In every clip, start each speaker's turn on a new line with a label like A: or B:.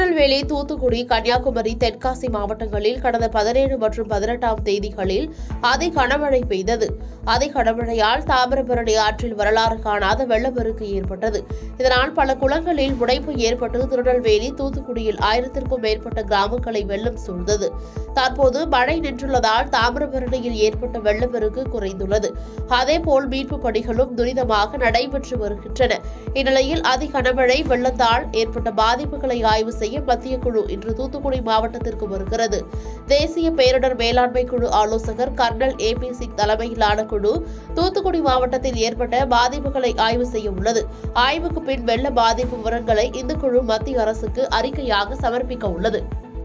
A: திருநெல்வேலி தூத்துக்குடி கன்னியாகுமரி தென்காசி மாவட்டங்களில் கடந்த பதினேழு மற்றும் பதினெட்டாம் தேதிகளில் அதி கனமழை பெய்தது அதி கனமழையால் தாமிரபரணி ஆற்றில் வரலாறு காணாத வெள்ளப்பெருக்கு ஏற்பட்டது இதனால் பல குளங்களில் முனைப்பு ஏற்பட்டு திருநெல்வேலி தூத்துக்குடியில் ஆயிரத்திற்கும் மேற்பட்ட கிராமங்களை வெள்ளம் சூழ்ந்தது தற்போது மழை நின்றுள்ளதால் தாமிரபரணியில் ஏற்பட்ட வெள்ளப்பெருக்கு குறைந்துள்ளது அதேபோல் மீட்பு பணிகளும் துரிதமாக நடைபெற்று வருகின்றன இந்நிலையில் அதி கனமழை வெள்ளத்தால் ஏற்பட்ட பாதிப்புகளை ஆய்வு செய்ய மத்திய குழு இன்று தூத்துக்குடி மாவட்டத்திற்கு வருகிறது தேசிய பேரிடர் மேலாண்மை குழு ஆலோசகர் கர்னல் ஏ பி சிங் தலைமையிலான குழு தூத்துக்குடி மாவட்டத்தில் ஏற்பட்ட பாதிப்புகளை ஆய்வு செய்ய உள்ளது ஆய்வுக்கு பின் வெள்ள பாதிப்பு விவரங்களை இந்த குழு மத்திய அரசுக்கு அறிக்கையாக சமர்ப்பிக்க உள்ளது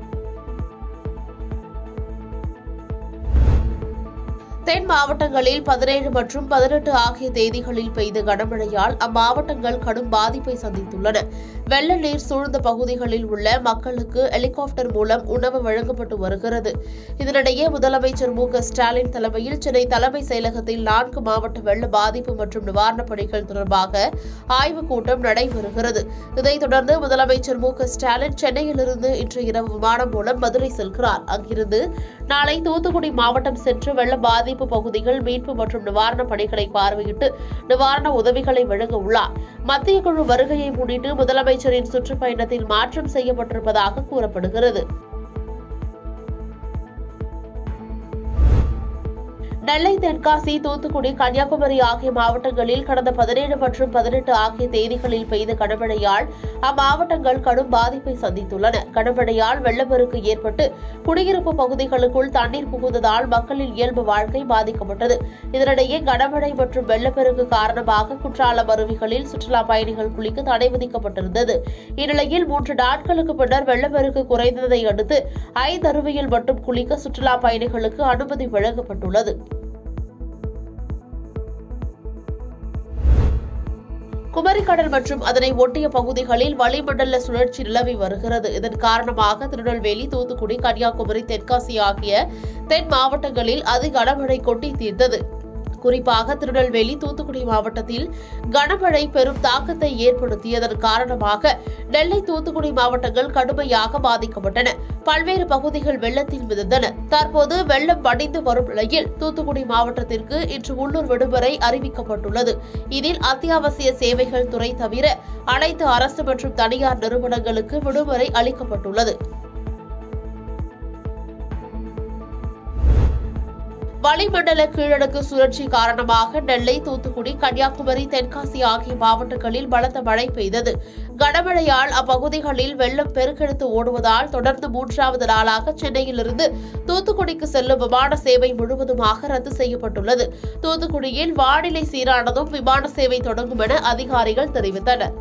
A: தென் மாவட்டங்களில் பதினேழு மற்றும் பதினெட்டு ஆகிய தேதிகளில் பெய்த கனமழையால் அம்மாவட்டங்கள் கடும் பாதிப்பை சந்தித்துள்ளன வெள்ள நீர் சூழ்ந்த பகுதிகளில் உள்ள மக்களுக்கு ஹெலிகாப்டர் மூலம் உணவு வழங்கப்பட்டு வருகிறது இதனிடையே முதலமைச்சர் மு க ஸ்டாலின் தலைமையில் சென்னை தலைமை செயலகத்தில் நான்கு மாவட்ட வெள்ள பாதிப்பு மற்றும் நிவாரணப் பணிகள் தொடர்பாக ஆய்வுக் கூட்டம் நடைபெறுகிறது இதைத் தொடர்ந்து முதலமைச்சர் மு க ஸ்டாலின் சென்னையிலிருந்து இன்று இரவு விமானம் மூலம் மதுரை செல்கிறார் அங்கிருந்து நாளை தூத்துக்குடி மாவட்டம் சென்று வெள்ள பாதிப்பு பகுதிகள் மீட்பு மற்றும் நிவாரணப் பணிகளை பார்வையிட்டு நிவாரண உதவிகளை வழங்க உள்ளார் மத்திய குழு வருகையை முன்னிட்டு முதலமைச்சரின் சுற்றுப்பயணத்தில் மாற்றம் செய்யப்பட்டிருப்பதாக கூறப்படுகிறது நெல்லை தென்காசி தூத்துக்குடி கன்னியாகுமரி ஆகிய மாவட்டங்களில் கடந்த பதினேழு மற்றும் பதினெட்டு ஆகிய தேதிகளில் பெய்த கனமழையால் அம்மாவட்டங்கள் கடும் பாதிப்பை சந்தித்துள்ளன கனமழையால் வெள்ளப்பெருக்கு ஏற்பட்டு குடியிருப்பு பகுதிகளுக்குள் தண்ணீர் புகுந்ததால் மக்களின் இயல்பு வாழ்க்கை பாதிக்கப்பட்டது இதனிடையே கனமழை மற்றும் வெள்ளப்பெருக்கு காரணமாக குற்றாலம் அருவிகளில் சுற்றுலா பயணிகள் குளிக்க தடை விதிக்கப்பட்டிருந்தது இந்நிலையில் மூன்று நாட்களுக்கு பின்னர் வெள்ளப்பெருக்கு குறைந்ததை அடுத்து ஐந்து அருவியில் மட்டும் குளிக்க சுற்றுலா பயணிகளுக்கு அனுமதி வழங்கப்பட்டுள்ளது குமரிக்கடல் மற்றும் அதனை ஒட்டிய பகுதிகளில் வளிமண்டல சுழற்சி நிலவி வருகிறது இதன் காரணமாக திருநெல்வேலி தூத்துக்குடி கன்னியாகுமரி தென்காசி ஆகிய தென் மாவட்டங்களில் அதிக கனமழை கொட்டி தீர்த்தது குறிப்பாக திருநெல்வேலி தூத்துக்குடி மாவட்டத்தில் கனமழை பெரும் தாக்கத்தை ஏற்படுத்தியதன் காரணமாக நெல்லை தூத்துக்குடி மாவட்டங்கள் கடுமையாக பாதிக்கப்பட்டன பல்வேறு பகுதிகள் வெள்ளத்தில் மிதந்தன தற்போது வெள்ளம் வடிந்து வரும் நிலையில் தூத்துக்குடி மாவட்டத்திற்கு இன்று உள்ளூர் விடுமுறை அறிவிக்கப்பட்டுள்ளது இதில் அத்தியாவசிய சேவைகள் துறை தவிர அனைத்து அரசு மற்றும் தனியார் நிறுவனங்களுக்கு விடுமுறை அளிக்கப்பட்டுள்ளது வளிமண்டல கீழடுக்கு சுழற்சி காரணமாக நெல்லை தூத்துக்குடி கன்னியாகுமரி தென்காசி ஆகிய மாவட்டங்களில் பலத்த மழை பெய்தது கனமழையால் அப்பகுதிகளில் வெள்ளம் பெருக்கெடுத்து ஓடுவதால் தொடர்ந்து மூன்றாவது நாளாக சென்னையிலிருந்து தூத்துக்குடிக்கு செல்லும் விமான சேவை முழுவதுமாக ரத்து செய்யப்பட்டுள்ளது தூத்துக்குடியில் வானிலை சீரானதும் விமான சேவை தொடங்கும் என அதிகாரிகள் தெரிவித்தனர்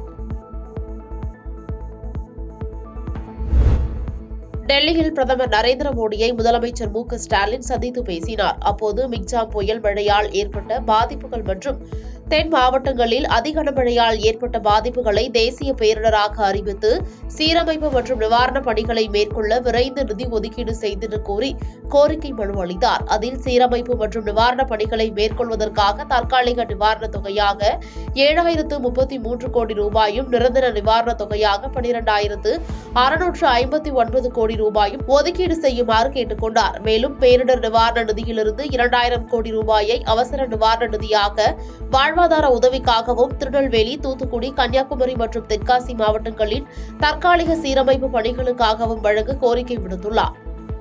A: டெல்லியில் பிரதமர் நரேந்திர மோடியை முதலமைச்சர் மு க ஸ்டாலின் சந்தித்து பேசினார் அப்போது மிக்ஜாம் புயல் மழையால் ஏற்பட்ட பாதிப்புகள் மற்றும் தென் மாவட்டங்களில் அதிகனமழையால் ஏற்பட்ட பாதிப்புகளை தேசிய பேரிடராக அறிவித்து சீரமைப்பு மற்றும் நிவாரணப் பணிகளை மேற்கொள்ள விரைந்து நிதி ஒதுக்கீடு செய்து கோரி கோரிக்கை மனு அளித்தார் அதில் சீரமைப்பு மற்றும் நிவாரணப் பணிகளை மேற்கொள்வதற்காக தற்காலிக நிவாரணத் தொகையாக ஏழாயிரத்து முப்பத்தி மூன்று கோடி ரூபாயும் நிரந்தர நிவாரணத் தொகையாக பனிரெண்டாயிரத்து அறுநூற்று ஐம்பத்தி ஒன்பது கோடி ரூபாயும் ஒதுக்கீடு செய்யுமாறு கேட்டுக் கொண்டார் மேலும் பேரிடர் நிவாரண நிதியிலிருந்து இரண்டாயிரம் கோடி ரூபாயை அவசர நிவாரண நிதியாக வாழ்வாதார உதவிக்காகவும் திருநெல்வேலி தூத்துக்குடி கன்னியாகுமரி மற்றும் தென்காசி மாவட்டங்களின் தற்காலிக சீரமைப்பு பணிகளுக்காகவும் வழங்க கோரிக்கை விடுத்துள்ளார்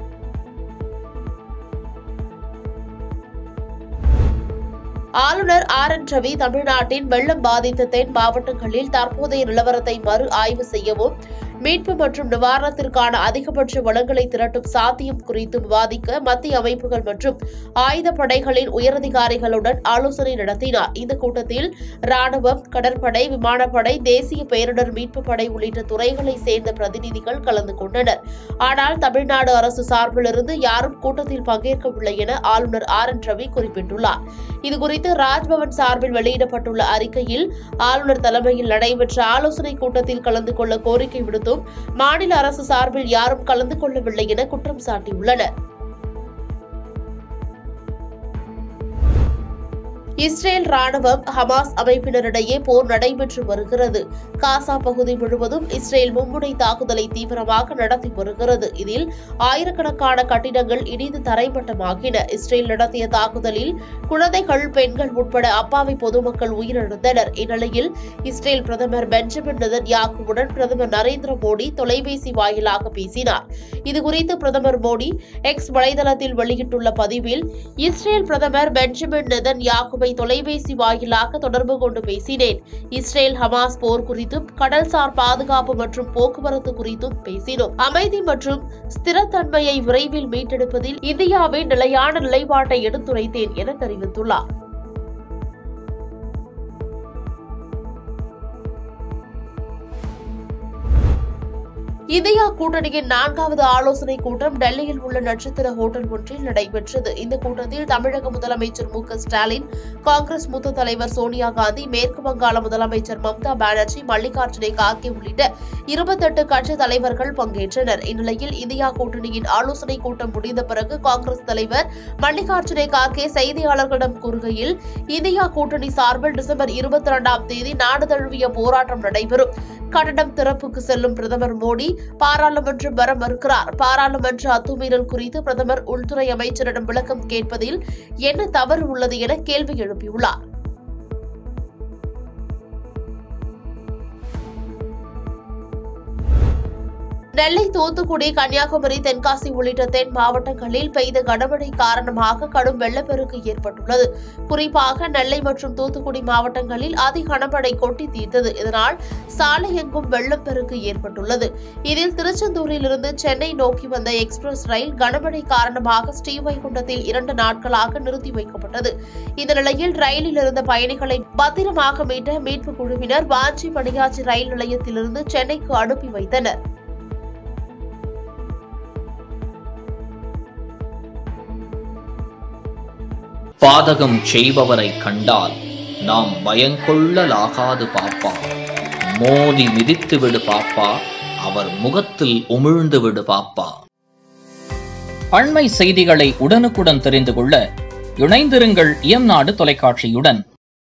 A: ஆளுநர் ஆர் என் ரவி தமிழ்நாட்டின் வெள்ளம் பாதித்த தென் மாவட்டங்களில் தற்போதைய நிலவரத்தை மறு ஆய்வு செய்யவும் மீட்பு மற்றும் நிவாரணத்திற்கான அதிகபட்ச வளங்களை திரட்டும் சாத்தியம் குறித்து விவாதிக்க மத்திய அமைப்புகள் மற்றும் ஆயுதப்படைகளின் உயரதிகாரிகளுடன் ஆலோசனை நடத்தினார் இந்த கூட்டத்தில் ராணுவம் கடற்படை விமானப்படை தேசிய பேரிடர் மீட்பு படை உள்ளிட்ட துறைகளை சேர்ந்த பிரதிநிதிகள் கலந்து கொண்டனர் ஆனால் தமிழ்நாடு அரசு சார்பிலிருந்து யாரும் கூட்டத்தில் பங்கேற்கவில்லை என ஆளுநர் ஆர் என் ரவி குறிப்பிட்டுள்ளார் இதுகுறித்து ராஜ்பவன் சார்பில் வெளியிடப்பட்டுள்ள அறிக்கையில் ஆளுநர் தலைமையில் நடைபெற்ற ஆலோசனைக் கூட்டத்தில் கலந்து கொள்ள கோரிக்கை விடுத்தும் மாநில அரசு சார்பில் யாரும் கலந்து கொள்ளவில்லை என குற்றம் சாட்டியுள்ளனர் இஸ்ரேல் ராணுவம் ஹமாஸ் அமைப்பினரிடையே போர் நடைபெற்று வருகிறது காசா பகுதி முழுவதும் இஸ்ரேல் மும்முனை தாக்குதலை தீவிரமாக நடத்தி வருகிறது இதில் ஆயிரக்கணக்கான கட்டிடங்கள் இடிந்து தரைமட்டமாகின இஸ்ரேல் நடத்திய தாக்குதலில் குழந்தைகள் பெண்கள் உட்பட அப்பாவி பொதுமக்கள் உயிரிழந்தனர் இந்நிலையில் இஸ்ரேல் பிரதமர் பெஞ்சமின் நெதன்யாகுவுடன் பிரதமர் நரேந்திர மோடி தொலைபேசி வாயிலாக பேசினார் இதுகுறித்து பிரதமர் மோடி எக்ஸ் வலைதளத்தில் வெளியிட்டுள்ள பதிவில் இஸ்ரேல் பிரதமர் பெஞ்சமின் நெதன்யாகுவை தொலைபேசி வாயிலாக தொடர்பு கொண்டு பேசினேன் இஸ்ரேல் ஹமாஸ் போர் குறித்தும் கடல்சார் பாதுகாப்பு மற்றும் போக்குவரத்து குறித்தும் பேசினோம் அமைதி மற்றும் ஸ்திரத்தன்மையை விரைவில் மீட்டெடுப்பதில் இந்தியாவின் நிலையான நிலைப்பாட்டை எடுத்துரைத்தேன் என தெரிவித்துள்ளார் இந்தியா கூட்டணியின் நான்காவது ஆலோசனை கூட்டம் டெல்லியில் உள்ள நட்சத்திர ஹோட்டல் ஒன்றில் நடைபெற்றது இந்த கூட்டத்தில் தமிழக முதலமைச்சர் மு க ஸ்டாலின் காங்கிரஸ் மூத்த தலைவர் சோனியா காந்தி மேற்கு வங்காள முதலமைச்சர் மம்தா பானர்ஜி மல்லிகார்ஜுனை கார்கே உள்ளிட்ட இருபத்தெட்டு கட்சி தலைவர்கள் பங்கேற்றனர் இந்நிலையில் இந்தியா கூட்டணியின் ஆலோசனை கூட்டம் முடிந்த பிறகு காங்கிரஸ் தலைவர் மல்லிகார்ஜுனை கார்கே செய்தியாளர்களிடம் கூறுகையில் இந்தியா கூட்டணி சார்பில் டிசம்பர் இருபத்தி இரண்டாம் தேதி நாடு தழுவிய போராட்டம் நடைபெறும் கட்டடம் திறப்புக்கு செல்லும் பிரதமர் மோடி பாராளுமன்றம் வர மறுக்கிறார் பாராளுமன்ற அத்துமீறல் குறித்து பிரதமர் உள்துறை அமைச்சரிடம் விளக்கம் கேட்பதில் என்ன தவறு உள்ளது என கேள்வி எழுப்பியுள்ளார் நெல்லை தூத்துக்குடி கன்னியாகுமரி தென்காசி உள்ளிட்ட தென் மாவட்டங்களில் பெய்த கனமழை காரணமாக கடும் வெள்ளப்பெருக்கு ஏற்பட்டுள்ளது குறிப்பாக நெல்லை மற்றும் தூத்துக்குடி மாவட்டங்களில் அதி கனமழை கொட்டி தீர்த்தது இதனால் சாலை எங்கும் வெள்ளப்பெருக்கு ஏற்பட்டுள்ளது இதில் திருச்செந்தூரிலிருந்து சென்னை நோக்கி வந்த எக்ஸ்பிரஸ் ரயில் கனமழை காரணமாக ஸ்ரீவைகுண்டத்தில் இரண்டு நாட்களாக நிறுத்தி வைக்கப்பட்டது இந்த நிலையில் ரயிலில் இருந்த பயணிகளை பத்திரமாக மீட்ட மீட்புக் குழுவினர் வாஞ்சி மணியாச்சி ரயில் நிலையத்திலிருந்து சென்னைக்கு அனுப்பி வைத்தனர்
B: பாதகம் செய்பவரை கண்டால் நாம் பயங்கொள்ளலாகாது பாப்பா மோதி மிதித்து விடு பாப்பா அவர் முகத்தில் உமிழ்ந்து விடு பாப்பா
C: அண்மை செய்திகளை உடனுக்குடன் தெரிந்து கொள்ள இணைந்திருங்கள் இயம்நாடு தொலைக்காட்சியுடன்